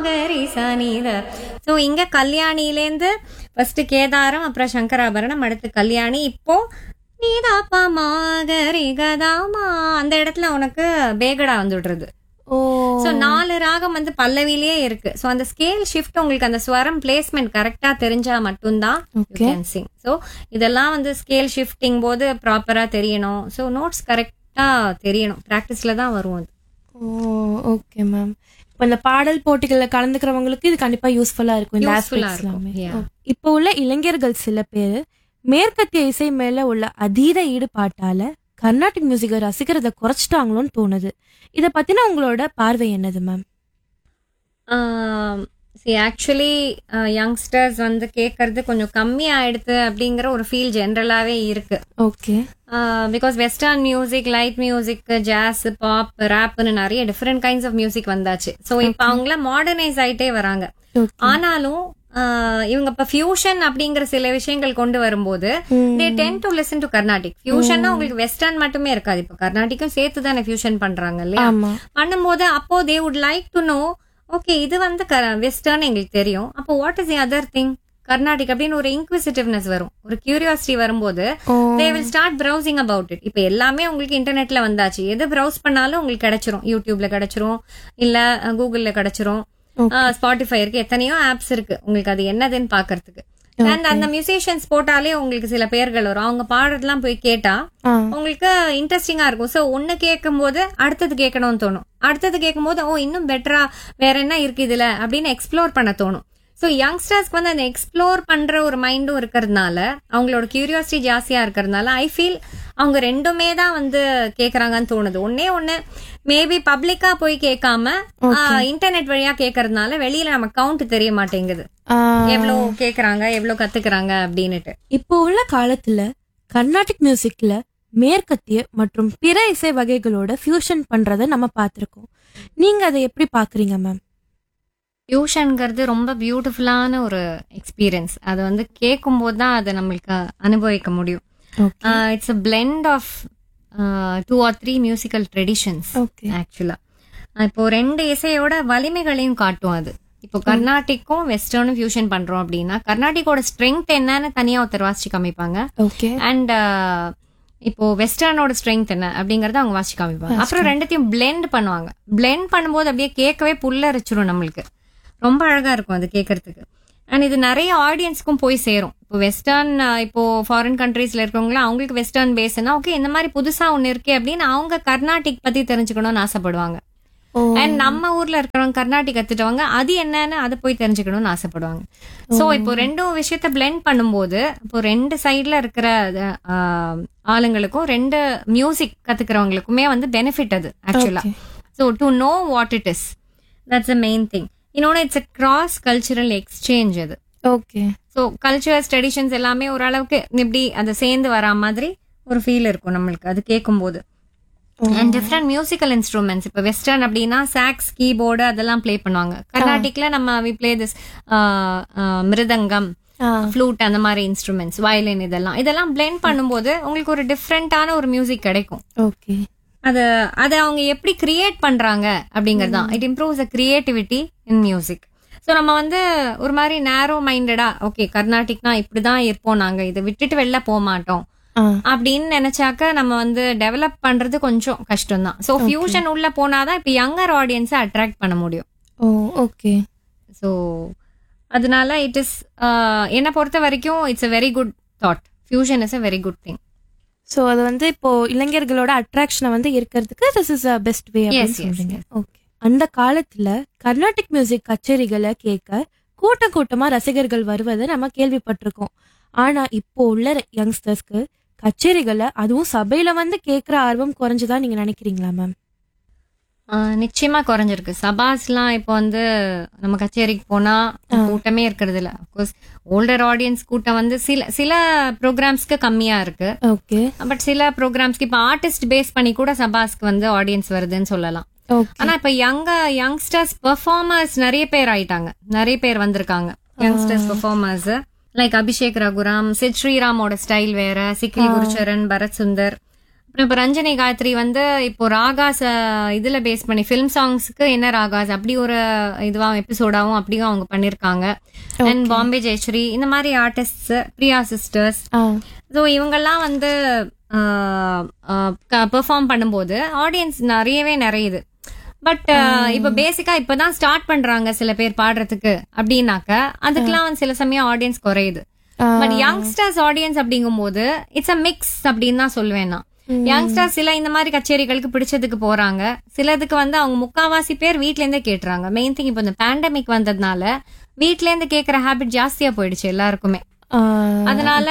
சனித so இங்க கல்யாணிலேருந்து first Kedaram அப்புறம் சங்கராபரணம் அடுத்து கல்யாணி இப்போ நீதாப்பா மாகரி கதாமா அந்த இடத்துல உனக்கு பேகடா வந்துடுறது ஓ ஸோ நாலு ராகம் வந்து பல்லவிலேயே இருக்கு ஸோ அந்த ஸ்கேல் ஷிஃப்ட் உங்களுக்கு அந்த ஸ்வரம் பிளேஸ்மெண்ட் கரெக்டா தெரிஞ்சா மட்டும்தான் Okay. சிங் ஸோ இதெல்லாம் வந்து ஸ்கேல் ஷிஃப்டிங் போது ப்ராப்பரா தெரியணும் ஸோ நோட்ஸ் கரெக்டா தெரியணும் ப்ராக்டிஸ்ல தான் வரும் அது ஓ ஓகே மேம் இப்போ இந்த பாடல் போட்டிகள்ல கலந்துக்கிறவங்களுக்கு இது கண்டிப்பா யூஸ்ஃபுல்லா இருக்கும் இந்த Useful ஆ aspects இருக்கும், எல்லாமே yeah. Okay. இப்போ உள்ள இளைஞர்கள் சில பேர் மேற்கத்திய இசை மேல உள்ள அதீத ஈடுபாட்டால கர்நாடிக் மியூசிக்கை ரசிக்கிறத குறைச்சிட்டாங்களோன்னு தோணுது இத பத்தின உங்களோட பார்வை என்னது மேம் சி ஆக்சுவலி யங்ஸ்டர்ஸ் வந்து கேட்கறது கொஞ்சம் கம்மி ஆயிடுது அப்படிங்கிற ஒரு ஃபீல் ஜென்ரலாவே இருக்கு okay because western music light music jazz pop ரேப்னு நிறைய டிஃப்ரெண்ட் கைண்ட்ஸ் ஆஃப் மியூசிக் வந்தாச்சு ஸோ இப்போ அவங்களாம் மாடர்னைஸ் ஆயிட்டே வராங்க ஆனாலும் ஆஹ் இவங்க இப்ப ஃபியூஷன் அப்படிங்கிற சில விஷயங்கள் கொண்டு வரும்போது they tend to listen to Carnatic ஃபியூஷன்னா உங்களுக்கு வெஸ்டர்ன் மட்டுமே இருக்காது இப்போ கர்நாடிக்கும் சேர்த்து தானே ஃபியூஷன் பண்றாங்க இல்லையா ஆமா பண்ணும்போது அப்போ they would like to know okay இது வந்து வெஸ்டர்ன் எங்களுக்கு தெரியும் அப்போ what is the other thing Carnatic அப்படின்னு ஒரு இன்க்விசிட்டிவ்னஸ் வரும் ஒரு கியூரியாசிட்டி வரும்போது oh they will start browsing about it இப்போ எல்லாமே உங்களுக்கு இன்டர்நெட்ல வந்தாச்சு எது ப்ரௌஸ் பண்ணாலும் உங்களுக்கு கிடைச்சிரும் யூடியூப்ல கிடைச்சிரும் இல்ல கூகுள்ல கிடைச்சிரும் ஸ்பாட்டிஃபை இருக்கு எத்தனையோ ஆப்ஸ் இருக்கு உங்களுக்கு அது என்னதுன்னு பாக்குறதுக்கு அண்ட் அந்த மியூசிஷியன்ஸ் போட்டாலே உங்களுக்கு சில பேர்கள் வரும் அவங்க பாடுறதெல்லாம் போய் கேட்டா ஆ உங்களுக்கு இன்ட்ரெஸ்டிங்கா இருக்கும் ஸோ ஒன்னு கேட்கும் போது அடுத்தது கேட்கணும்னு தோணும் அடுத்தது கேட்கும் போது ஓ இன்னும் பெட்டரா வேற என்ன இருக்கு இதுல அப்படின்னு எக்ஸ்ப்ளோர் பண்ண தோணும் ஸோ யங்ஸ்டர்ஸ்க்கு வந்து அந்த எக்ஸ்ப்ளோர் பண்ற ஒரு மைண்டும் இருக்கிறதுனால அவங்களோட கியூரியாசிட்டி ஜாஸ்தியா இருக்கிறதுனால ஐ ஃபீல் அவங்க ரெண்டுமே தான் வந்து கேக்குறாங்கன்னு தோணுது ஒன்னே ஒண்ணு மேபி பப்ளிக்கா போய் கேட்காம இன்டர்நெட் வழியா கேட்கறதுனால வெளியில நம்ம கவுண்ட் தெரிய மாட்டேங்குது ஆ, எவ்வளவு கேக்குறாங்க எவ்வளவு கத்துக்கிறாங்க அப்படின்னுட்டு இப்போ உள்ள காலத்துல கர்நாடிக் மியூசிக்ல மேற்கத்திய மற்றும் பிற இசை வகைகளோட ஃபியூஷன் பண்றத நம்ம பார்த்திருக்கோம் நீங்க அதை எப்படி பாக்குறீங்க மேம் டியூஷன்ங்கிறது ரொம்ப பியூட்டிஃபுல்லான ஒரு எக்ஸ்பீரியன்ஸ் அது வந்து கேட்கும்போது தான் அதை நம்மளுக்கு அனுபவிக்க முடியும் okay it's a blend of two or three musical traditions okay actually இப்போ ரெண்டு இசையோட வலிமைகளையும் காட்டும் அது இப்போ கர்நாடிக்கும் வெஸ்டர்னும் ஃபியூஷன் பண்றோம் அப்படின்னா கர்நாடிக்கோட ஸ்ட்ரென்த் என்னன்னு தனியா ஒருத்தர் வாசிச்சு காமிப்பாங்க ஓகே அண்ட் இப்போ வெஸ்டர்னோட ஸ்ட்ரென்த் என்ன அப்படிங்கறத அவங்க வாசிச்சு காமிப்பாங்க அப்புறம் ரெண்டுத்தையும் பிளெண்ட் பண்ணுவாங்க பிளெண்ட் பண்ணும்போது அப்படியே கேட்கவே புல்லரிச்சிரும் நம்மளுக்கு ரொம்ப அழகா இருக்கும் அது கேட்கறதுக்கு அண்ட் இது நிறைய ஆடியன்ஸ்க்கும் போய் சேரும் இப்போ வெஸ்டர்ன் இப்போ ஃபாரின் கண்ட்ரீஸ்ல இருக்கவங்களாம் அவங்களுக்கு வெஸ்டர்ன் பேஸ்னா ஓகே இந்த மாதிரி புதுசா ஒன்னு இருக்கே அப்படின்னு அவங்க கர்நாடிக் பத்தி தெரிஞ்சுக்கணும்னு ஆசைப்படுவாங்க ஓ அண்ட் நம்ம ஊர்ல இருக்கிறவங்க கர்நாடிக் கத்துட்டவங்க அது என்னன்னு அதை போய் தெரிஞ்சுக்கணும்னு ஆசைப்படுவாங்க சோ இப்போ ரெண்டும் விஷயத்த பிளெண்ட் பண்ணும்போது இப்போ ரெண்டு சைடுல இருக்கிற ஆஹ், ஆளுங்களுக்கும் ரெண்டு மியூசிக் கத்துக்கிறவங்களுக்குமே வந்து பெனிஃபிட் அது actually Okay. So to know what it is that's a main thing இன்னொன்று it's a cross cultural exchange அது ஓகே ஸோ கல்ச்சர்ஸ் ட்ரெடிஷன்ஸ் எல்லாமே ஓரளவுக்கு இப்படி அதை சேர்ந்து வரா மாதிரி ஒரு ஃபீல் இருக்கும் நம்மளுக்கு அது கேட்கும்போது அண்ட் டிஃப்ரெண்ட் மியூசிக்கல் இன்ஸ்ட்ருமெண்ட்ஸ் இப்போ வெஸ்டர்ன் அப்படின்னா சாக்ஸ் கீபோர்டு அதெல்லாம் ப்ளே பண்ணுவாங்க கர்நாடிக்ல நம்ம we play this mridangam flute அந்த மாதிரி இன்ஸ்ட்ருமெண்ட்ஸ் வயலின் இதெல்லாம் இதெல்லாம் பிளெண்ட் பண்ணும்போது உங்களுக்கு ஒரு டிஃப்ரெண்டான ஒரு மியூசிக் கிடைக்கும் ஓகே அது அதை அவங்க எப்படி கிரியேட் பண்றாங்க அப்படிங்கிறது தான் it improves a creativity in music so நம்ம வந்து ஒரு மாதிரி நேரோ மைண்டடா ஓகே கர்நாடிக்னா இப்படிதான் இருப்போம் நாங்க இதை விட்டுட்டு வெளில போக மாட்டோம் ஆ அப்படின்னு நினைச்சாக்க நம்ம வந்து டெவலப் பண்றது கொஞ்சம் கஷ்டம் தான் ஸோ ஃபியூஷன் உள்ள போனாதான் இப்போ யங்கர் ஆடியன்ஸை அட்ராக்ட் பண்ண முடியும் ஓ ஓகே ஸோ அதனால இட் இஸ் என்னை பொறுத்த வரைக்கும் it's a very good thought fusion is a very good thing so அது வந்து இப்போ இளைஞர்களோட அட்ராக்ஷனை வந்து இருக்கிறதுக்கு this is a best way Yes, அப்படின்னு yes, சொல்றீங்க ஓகே அந்த காலத்துல கர்நாடிக் மியூசிக் கச்சேரிகளை கேட்க கூட்ட கூட்டமா ரசிகர்கள் வருவதை நம்ம கேள்விப்பட்டிருக்கோம் ஆனா இப்போ உள்ள யங்ஸ்டர்ஸ்க்கு கச்சேரிகளை அதுவும் சபையில வந்து கேட்கிற ஆர்வம் குறைஞ்சுதா நீங்க நினைக்கிறீங்களா மேம் ஆஹ் நிச்சயமா குறைஞ்சிருக்கு சபாஸ்லாம் இப்போ வந்து நம்ம கச்சேரிக்கு போனா கூட்டமே இருக்கிறது இல்ல அப்கோர்ஸ் ஓல்டர் ஆடியன்ஸ் கூட்டம் வந்து சில சில ப்ரோக்ராம்ஸ்க்கு கம்மியா இருக்கு ஓகே பட் சில ப்ரோக்ராம்ஸ்க்கு இப்போ ஆர்டிஸ்ட் பேஸ் பண்ணி கூட சபாஸ்க்கு வந்து ஆடியன்ஸ் வருதுன்னு சொல்லலாம் ஓகே ஆனா இப்ப யங்க யங்ஸ்டர்ஸ் பெர்ஃபார்மர்ஸ் நிறைய பேர் ஆயிட்டாங்க நிறைய பேர் வந்திருக்காங்க youngsters performers like Abhishek Raghuram Sid ஸ்ரீராமோட ஸ்டைல் வேற சிக்கில் குருச்சரன் பரத் சுந்தர் அப்புறம் இப்போ ரஞ்சனி காயத்ரி வந்து இப்போ ராகாஸ் அஹ், இதுல பேஸ் பண்ணி ஃபிலிம் சாங்ஸ்க்கு என்ன ராகாஸ் அப்படி ஒரு இதுவா எபிசோடாவும் அப்படியும் அவங்க பண்ணிருக்காங்க அண்ட் பாம்பே ஜெயஸ்ரீ இந்த மாதிரி ஆர்டிஸ்ட் பிரியா சிஸ்டர்ஸ் ஆ ஸோ இவங்கெல்லாம் வந்து பெர்ஃபார்ம் பண்ணும்போது ஆடியன்ஸ் நிறையவே நிறையுது பட் இப்போ பேசிக்கா இப்பதான் ஸ்டார்ட் பண்றாங்க சில பேர் பாடுறதுக்கு அப்படின்னாக்க அதுக்கெல்லாம் வந்து சில சமயம் ஆடியன்ஸ் குறையுது ஆ. பட் யங்ஸ்டர்ஸ் ஆடியன்ஸ் அப்படிங்கும்போது இட்ஸ் அ மிக்ஸ் அப்படின்னு தான் சொல்லுவேன் நான் யங்ஸ்டர்ஸ் சில இந்த மாதிரி கச்சேரிகளுக்கு பிடிச்சதுக்கு போறாங்க சிலதுக்கு வந்து அவங்க முக்காவாசி பேர் வீட்ல இருந்தே கேட்டுறாங்க மெயின் திங் இப்போ இந்த பேண்டமிக் வந்ததுனால வீட்ல இருந்து கேக்குற ஹாபிட் ஜாஸ்தியா போயிடுச்சு எல்லாருக்குமே ஆ, அதனால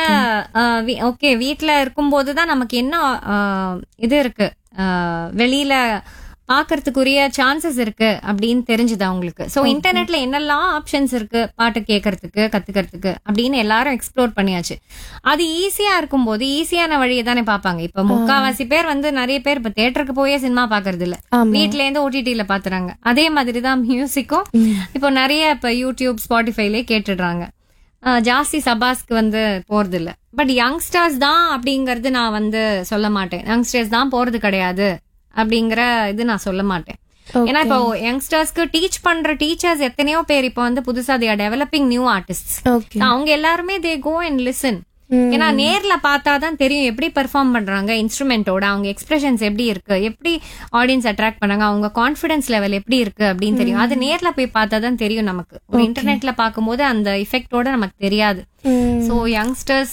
ஓகே வீட்ல இருக்கும்போது தான் நமக்கு என்ன ஆஹ், இது இருக்கு ஆஹ், வெளியில பாக்குறதுக்குரிய சான்சஸ் இருக்கு அப்படின்னு தெரிஞ்சுது அவங்களுக்கு சோ இன்டர்நெட்ல என்னெல்லாம் ஆப்ஷன்ஸ் இருக்கு பாட்டு கேட்கறதுக்கு கத்துக்கிறதுக்கு அப்படின்னு எல்லாரும் எக்ஸ்ப்ளோர் பண்ணியாச்சு அது ஈஸியா இருக்கும்போது ஈஸியான வழியை தானே பாப்பாங்க இப்ப முக்காவாசி பேர் வந்து நிறைய பேர் இப்ப தியேட்டருக்கு போயே சினிமா பாக்குறது இல்ல ஆமா வீட்ல இருந்து ஓடிடில பாத்துறாங்க அதே மாதிரி தான் மியூசிக்கும் இப்போ நிறைய இப்ப யூடியூப் ஸ்பாட்டிஃபைலே கேட்டுடுறாங்க அஹ் ஜாஸ்தி சபாஸ்க்கு வந்து போறது இல்ல பட் யங்ஸ்டர்ஸ் தான் அப்படிங்கறது நான் வந்து சொல்ல மாட்டேன் யங்ஸ்டர்ஸ் தான் போறது கிடையாது அப்படிங்கிற இது நான் சொல்ல மாட்டேன் ஏன்னா இப்போ யங்ஸ்டர்ஸ்க்கு டீச் பண்ற டீச்சர்ஸ் எத்தனையோ பேர் இப்போ வந்து புதுசா they developing new artist okay அவங்க எல்லாருமே தே கோ அண்ட் லிசன் ஏன்னா நேர்ல பார்த்தாதான் தெரியும் எப்படி பெர்ஃபார்ம் பண்றாங்க இன்ஸ்ட்ருமெண்டோட அவங்க எக்ஸ்பிரஷன்ஸ் எப்படி இருக்கு எப்படி ஆடியன்ஸ் அட்ராக்ட் பண்ணாங்க அவங்க கான்ஃபிடன்ஸ் லெவல் எப்படி இருக்கு அப்படின்னு தெரியும் அது நேர்ல போய் பார்த்தாதான் தெரியும் நமக்கு ஒரு இன்டர்நெட்ல பார்க்கும்போது அந்த இஃபெக்டோட நமக்கு தெரியாது ஸோ யங்ஸ்டர்ஸ்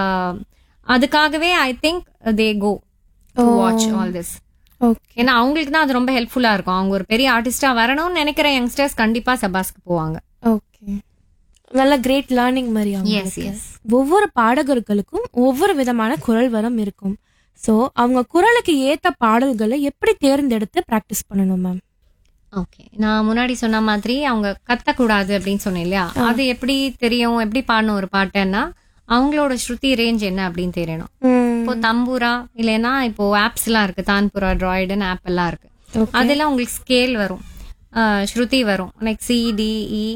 அதுக்காகவே I think they go to watch all this okay ஏன்னா அவங்களுக்கு தான் அது ரொம்ப ஹெல்ப்ஃபுல்லா இருக்கும் அவங்க ஒரு பெரிய ஆர்டிஸ்டா வரணும்னு நினைக்கிற யங்ஸ்டர்ஸ் கண்டிப்பா சபாஸ்க்கு போவாங்க ஓகே நல்ல கிரேட் லேர்னிங் மாதிரி எஸ் அவங்களுக்கு. எஸ் ஒவ்வொரு பாடகர்களுக்கும் ஒவ்வொரு விதமான குரல் வரம் இருக்கும் சோ அவங்க குரலுக்கு ஏத்த பாடல்களை எப்படி தேர்ந்தெடுத்து பிராக்டிஸ் பண்ணணும் மேம் ஓகே நான் முன்னாடி சொன்ன மாதிரி அவங்க கத்தக்கூடாது அப்படின்னு சொன்னேன் இல்லையா அது எப்படி தெரியும் எப்படி பாடணும் ஒரு பாட்டுன்னா அவங்களோட ஸ்ருதி ரேஞ்ச் என்ன அப்படின்னு தெரியணும் இப்போ தம்பூரா இல்லைன்னா இப்போ ஆப்ஸ் எல்லாம் இருக்கு தான்புரா ட்ராய்டுன்னு ஆப் எல்லாம் இருக்கு Okay. அதெல்லாம் உங்களுக்கு ஸ்கேல் வரும் ஆஹ் ஸ்ருதி வரும் like C D E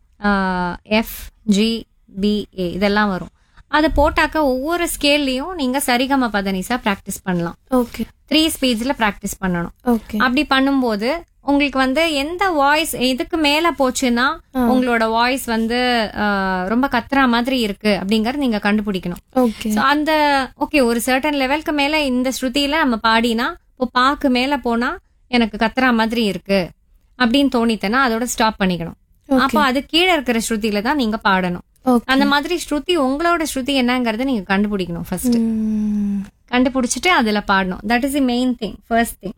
F G B A இதெல்லாம் வரும் அதை போட்டாக்க ஒவ்வொரு ஸ்கேல்லையும் நீங்க சரிகம பதனிசா ப்ராக்டிஸ் பண்ணலாம் ஓகே த்ரீ ஸ்பீட்ஸ்ல ப்ராக்டிஸ் பண்ணணும் ஓகே அப்படி பண்ணும்போது உங்களுக்கு வந்து எந்த வாய்ஸ் இதுக்கு மேல போச்சுன்னா உங்களோட வாய்ஸ் வந்து ஆஹ், ரொம்ப கத்துற மாதிரி இருக்கு அப்படிங்கறது நீங்க கண்டுபிடிக்கணும் ஓகே So, அந்த ஓகே ஒரு சர்டன் லெவலுக்கு மேல இந்த ஸ்ருதியில நம்ம பாடினா இப்போ பாக்கு மேல போனா எனக்கு கத்துற மாதிரி இருக்கு அப்படின்னு தோணித்தனா அதோட ஸ்டாப் பண்ணிக்கணும் அப்போ அது கீழே இருக்கிற ஸ்ருதியில தான் நீங்க பாடணும் ஓகே அந்த மாதிரி ஸ்ருதி உங்களோட ஸ்ருதி என்னங்கறத நீங்க கண்டுபிடிக்கணும் ஃபர்ஸ்ட் கண்டுபிடிச்சிட்டு அதுல பாடணும் that is the main thing first thing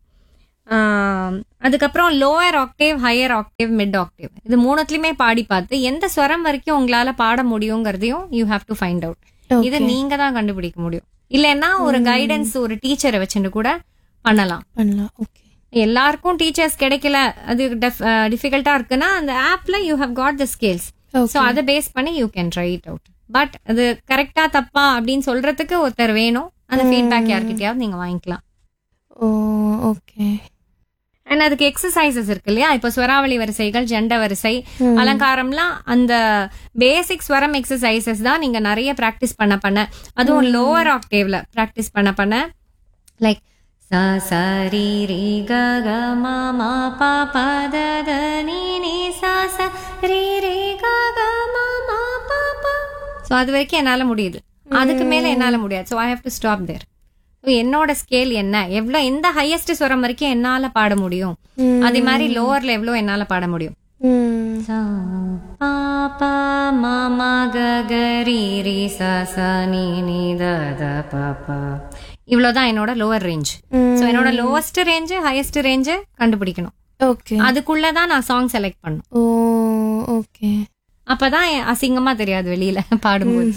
அதுக்கப்புறம் lower octave higher octave mid octave இது மூணுத்துலயுமே பாடி பார்த்து எந்த ஸ்வரம் வரைக்கும் உங்களால பாட முடியுங்கிறதையும் you have to find out இது நீங்க தான் கண்டுபிடிக்க முடியும் இல்லைன்னா ஒரு கைடன்ஸ் ஒரு டீச்சரை வச்சுட்டு கூட பண்ணலாம் பண்ணலாம் ஓகே எல்லாருக்கும் டீச்சர்ஸ் கிடைக்கல அது டிஃபிகல்ட்டா இருக்குன்னா அந்த ஆப்ல you have got the skills so அதை பேஸ் பண்ணி you can try it out but அது கரெக்டா தப்பா அப்படின்னு சொல்றதுக்கு ஒருத்தர் வேணும் அந்த ஃபீட்பேக் யார்கிட்டயாவது நீங்க வாங்கிக்கலாம் ஓ ஓகே அண்ட் அதுக்கு எக்ஸசைசஸ் இருக்கு இல்லையா இப்போ ஸ்வராவளி வரிசைகள் ஜெண்ட வரிசை அலங்காரம்லாம் அந்த பேசிக் ஸ்வரம் எக்ஸசைசஸ் தான் நீங்க நிறைய ப்ராக்டிஸ் பண்ண பண்ண அதுவும் லோவர் ஆக்டேவ்ல ப்ராக்டிஸ் பண்ண பண்ண லைக் ச ச ரி ரி க க ம ம ப ப த த நீ நீ ச ச ரி ரி க க ம ம ப ப ஸோ அது வரைக்கும் என்னால முடியுது அதுக்கு மேல என்னால முடியாது so I have to stop there so என்னோட ஸ்கேல் என்ன எவ்வளோ எந்த ஹையஸ்ட் ஸ்வரம் வரைக்கும் என்னால பாட முடியும் அதே மாதிரி லோவர்ல எவ்வளோ என்னால பாட முடியும் சா, பா, பா, மா, மா, க, க, ரி, ரி, ச, ச, நீ, நீ, த, த, ப, ப. இவ்வளவுதான் என்னோட லோவர் ரேஞ்ச் ஸோ என்னோட லோவஸ்ட் ரேஞ்ச் ஹையஸ்ட் ரேஞ்ச் கண்டுபிடிக்கணும் ஓகே அதுக்குள்ளதான் நான் சாங் செலக்ட் பண்ணும் ஓ ஓகே அப்பதான் அசிங்கமா தெரியாது வெளியில பாடும்போது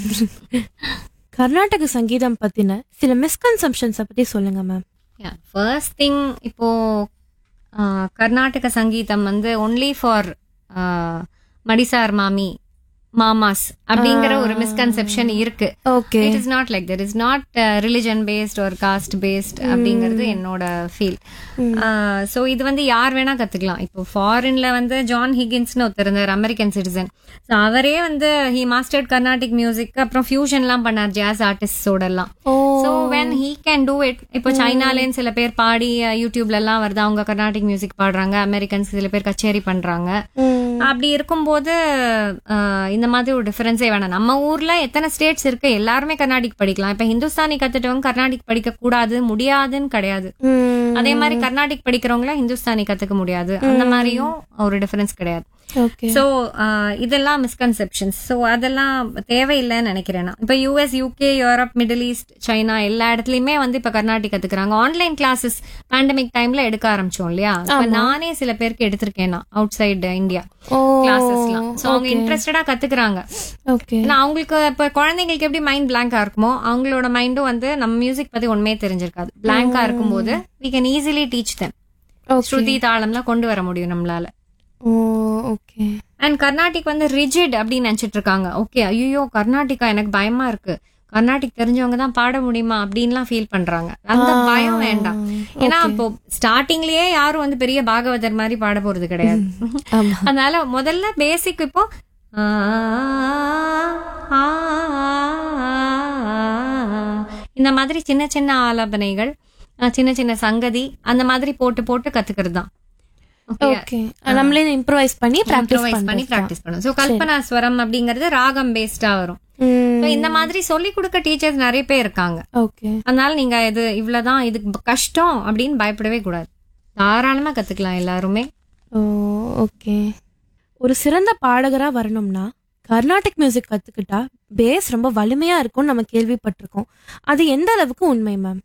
கர்நாடக சங்கீதம் பத்தின சில மிஸ்கன்செப்ஷன்ஸை பத்தி சொல்லுங்க மேம் ஃபர்ஸ்ட் திங் இப்போ ஆஹ், கர்நாடக சங்கீதம் வந்து ஒன்லி ஃபார் மடிசார் மாமி மாமாஸ் அப்படிங்கிற ஒரு மிஸ்கன்செப்ஷன் இருக்கு okay it is not like that is not religion based ஒரு காஸ்ட் பேஸ்ட் அப்படிங்கிறது என்னோட ஃபீல் ஸோ இது வந்து யார் வேணா கத்துக்கலாம் இப்போ ஃபாரின்ல வந்து ஜான் ஹிகின்ஸ்னு ஒருத்தர் இருந்தார் அமெரிக்கன் சிட்டிசன் ஸோ அவரே வந்து ஹி மாஸ்டர்ட் கர்நாடிக் மியூசிக் அப்புறம் ஃபியூஷன்லாம் பண்ணார் ஜாஸ் ஆர்டிஸ்டோட எல்லாம் oh so when he can do it இப்போ சைனாலேன்னு சில பேர் பாடி அஹ், யூடியூப்ல எல்லாம் வருது அவங்க கர்நாடிக் மியூசிக் பாடுறாங்க அமெரிக்கன்ஸ் சில பேர் கச்சேரி பண்றாங்க அப்படி இருக்கும்போது அஹ், இந்த மாதிரி ஒரு டிஃபரன்ஸே வேணாம் நம்ம ஊர்ல எத்தனை ஸ்டேட்ஸ் இருக்கு எல்லாருமே கர்நாடிக் படிக்கலாம் இப்ப ஹிந்துஸ்தானி கத்துட்டவங்க கர்நாடிக் படிக்க கூடாது முடியாதுன்னு கிடையாது அதே மாதிரி கர்நாடிக் படிக்கிறவங்கள ஹிந்துஸ்தானி கத்துக்க முடியாது அந்த மாதிரியும் ஒரு டிஃபரன்ஸ் கிடையாது ஓகே சோ இதெல்லாம் மிஸ்கன்செப்ஷன்ஸ் சோ அதெல்லாம் தேவையில்லைன்னு நினைக்கிறேன் நான் இப்ப US UK Europe Middle East China எல்லா இடத்துலயுமே வந்து இப்ப கர்நாடிக் கத்துக்கிறாங்க ஆன்லைன் கிளாஸஸ் பேண்டமிக் டைம்ல எடுக்க ஆரம்பிச்சோம் இல்லையா இப்ப நானே சில பேருக்கு எடுத்திருக்கேன் நான் அவுட் சைடு இந்தியா ஓ கிளாஸஸ்லாம் சோ அவங்க இன்ட்ரெஸ்டடா கத்துக்கிறாங்க ஓகே ஏன்னா அவங்களுக்கு இப்ப குழந்தைங்களுக்கு எப்படி மைண்ட் பிளாங்கா இருக்குமோ அவங்களோட மைண்டும் வந்து நம்ம மியூசிக் பத்தி ஒண்ணுமே தெரிஞ்சிருக்காது பிளாங்கா இருக்கும்போது we can easily teach them okay shruti தாளம்லாம் கொண்டு வர முடியும் நம்மளால ஓ ஓகே அண்ட் கர்நாடிக் வந்து ரிஜிட் அப்படின்னு நினைச்சிட்டு இருக்காங்க ஓகே ஐயோ கர்நாடிகா எனக்கு பயமா இருக்கு கர்நாடிக் தெரிஞ்சவங்க தான் பாட முடியுமா அப்படின்லாம் ஃபீல் பண்றாங்க அந்த பயம் வேண்டாம் ஏன்னா இப்போ ஸ்டார்டிங்லயே யாரும் வந்து பெரிய பாகவதர் மாதிரி பாட போறது கிடையாது ஆமா அதனால முதல்ல பேசிக் இப்போ ஆ, ஆ, இந்த மாதிரி சின்ன சின்ன ஆலாபனைகள் அஹ், சின்ன சின்ன சங்கதி அந்த மாதிரி போட்டு போட்டு கத்துக்கிறது தான் Okay. ஓகே நம்மளே இம்ப்ரோவைஸ் பண்ணி பிராக்டிஸ் improvise பண்ணி பிராக்டிஸ் பண்ணும் சோ கல்பனா ஸ்வரம் அப்படிங்கிறது ராகம் பேஸ்டா வரும் So, இந்த மாதிரி சொல்லி கொடுக்க டீச்சர்ஸ் நிறைய பேர் இருக்காங்க ஓகே அதனால நீங்க இது இவ்வளவுதான் இது கஷ்டம் அப்படின்னு பயப்படவே கூடாது தாராளமா கத்துக்கலாம் எல்லாருமே ஓ ஓகே ஒரு சிறந்த பாடகரா வரணும்னா கர்நாடிக் மியூசிக் கத்துக்கிட்டா பேஸ் ரொம்ப வலிமையா இருக்கும்னு நம்ம கேள்விப்பட்டிருக்கோம் அது எந்த அளவுக்கு உண்மை ma'am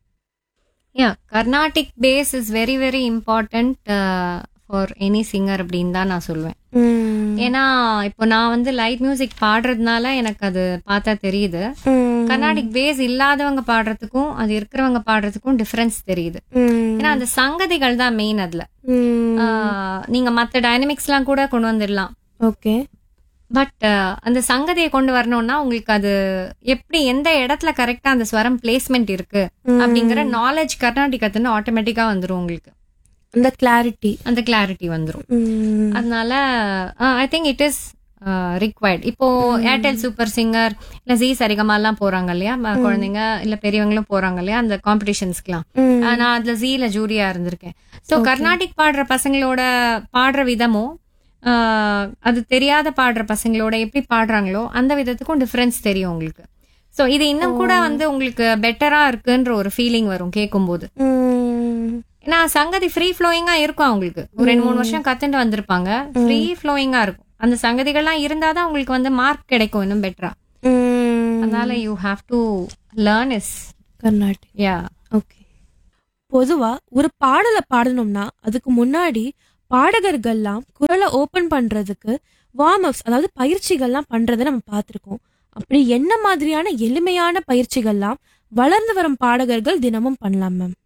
yeah Carnatic base is very very important for any singer அப்படின்னு தான் நான் சொல்லுவேன் ஏன்னா இப்போ நான் வந்து லைட் மியூசிக் பாடுறதுனால எனக்கு அது பார்த்தா தெரியுது கர்நாடிக் பேஸ் இல்லாதவங்க பாடுறதுக்கும் அது இருக்கிறவங்க பாடுறதுக்கும் டிஃபரன்ஸ் தெரியுது ஏன்னா அந்த சங்கதிகள் தான் மெயின் அதுல ஆஹ், நீங்க மத்த டைனமிக்ஸ்லாம் கூட கொண்டு வந்துடலாம் ஓகே பட் அந்த சங்கதியை கொண்டு வரணும்னா உங்களுக்கு அது எப்படி எந்த இடத்துல கரெக்டா அந்த ஸ்வரம் பிளேஸ்மெண்ட் இருக்கு அப்படிங்கிற நாலேஜ் கர்நாடிக் கத்துன்னு ஆட்டோமேட்டிக்கா வந்துரும் உங்களுக்கு அந்த கிளாரிட்டி அந்த கிளாரிட்டி வந்துரும் அதனால I think it is required இப்போ ஏர்டெல் சூப்பர் சிங்கர் இல்ல ஜி சரிகமாலாம் போறாங்க இல்லையா ம- குழந்தைங்க இல்ல பெரியவங்களும் போறாங்க இல்லையா அந்த காம்படிஷன்ஸ்க்குலாம் நான் அதுல ஜீல ஜூரியா இருந்திருக்கேன் சோ கர்நாடிக் பாடுற பசங்களோட பாடுற விதமும் ஆஹ், அது தெரியாத பாடுற பசங்களோட எப்படி பாடுறாங்களோ அந்த விதத்துக்கும் டிஃபரன்ஸ் தெரியும் உங்களுக்கு சோ இது இன்னும் கூட வந்து உங்களுக்கு பெட்டரா இருக்குன்ற ஒரு ஃபீலிங் வரும் கேட்கும்போது ஏன்னா சங்கதி ஃப்ரீ ஃப்ளோயிங்கா இருக்கும் அவங்களுக்கு ஒரு ரெண்டு மூணு வருஷம் கத்துட்டு வந்திருப்பாங்க ஃப்ரீ ஃப்ளோயிங்கா இருக்கும் அந்த சங்கதிகள்லாம் இருந்தாதான் உங்களுக்கு வந்து மார்க் கிடைக்கும் இன்னும் பெட்டரா அதனால you have to learn is Carnatic yeah okay பொதுவா ஒரு பாடலை பாடணும்னா அதுக்கு முன்னாடி பாடகர்கள்லாம் குரலை ஓபன் பண்றதுக்கு வார்ம் அப்ஸ் அதாவது பயிற்சிகள்லாம் பண்றதை நம்ம பார்த்திருக்கோம் அப்படி என்ன மாதிரியான எளிமையான பயிற்சிகள்லாம் வளர்ந்து வரும் பாடகர்கள் தினமும் பண்ணலாம் மேம்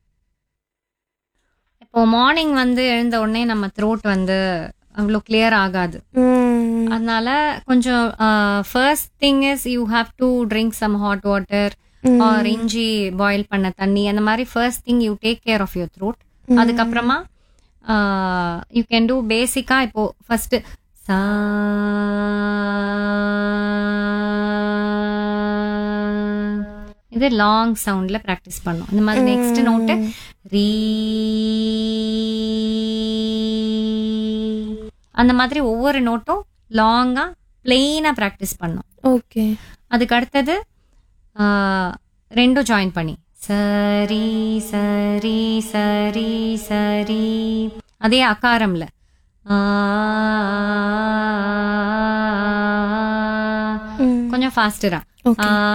இப்போ மார்னிங் வந்து எழுந்த உடனே நம்ம த்ரோட் வந்து அவ்வளோ கிளியர் ஆகாது அதனால கொஞ்சம் first thing is you have to drink some hot water or இஞ்சி பாயில் பண்ண தண்ணி அந்த மாதிரி first thing you take care of your throat அதுக்கப்புறமா யூ கேன் டூ பேசிக்கா இப்போ ஃபர்ஸ்ட் சா இது லாங் சவுண்ட்ல ப்ராக்டிஸ் பண்ணும் இந்த மாதிரி நெக்ஸ்ட் நோட்டு ரீ அந்த மாதிரி ஒவ்வொரு நோட்டும் லாங்கா பிளெயினா ப்ராக்டிஸ் பண்ணும் ஓகே அதுக்கு அடுத்தது ஆ, ரெண்டும் ஜாயின் பண்ணி சரி சரி சரி சரி அதே அகாரம்ல ஆ, கொஞ்சம் ஃபாஸ்டரா ஓகே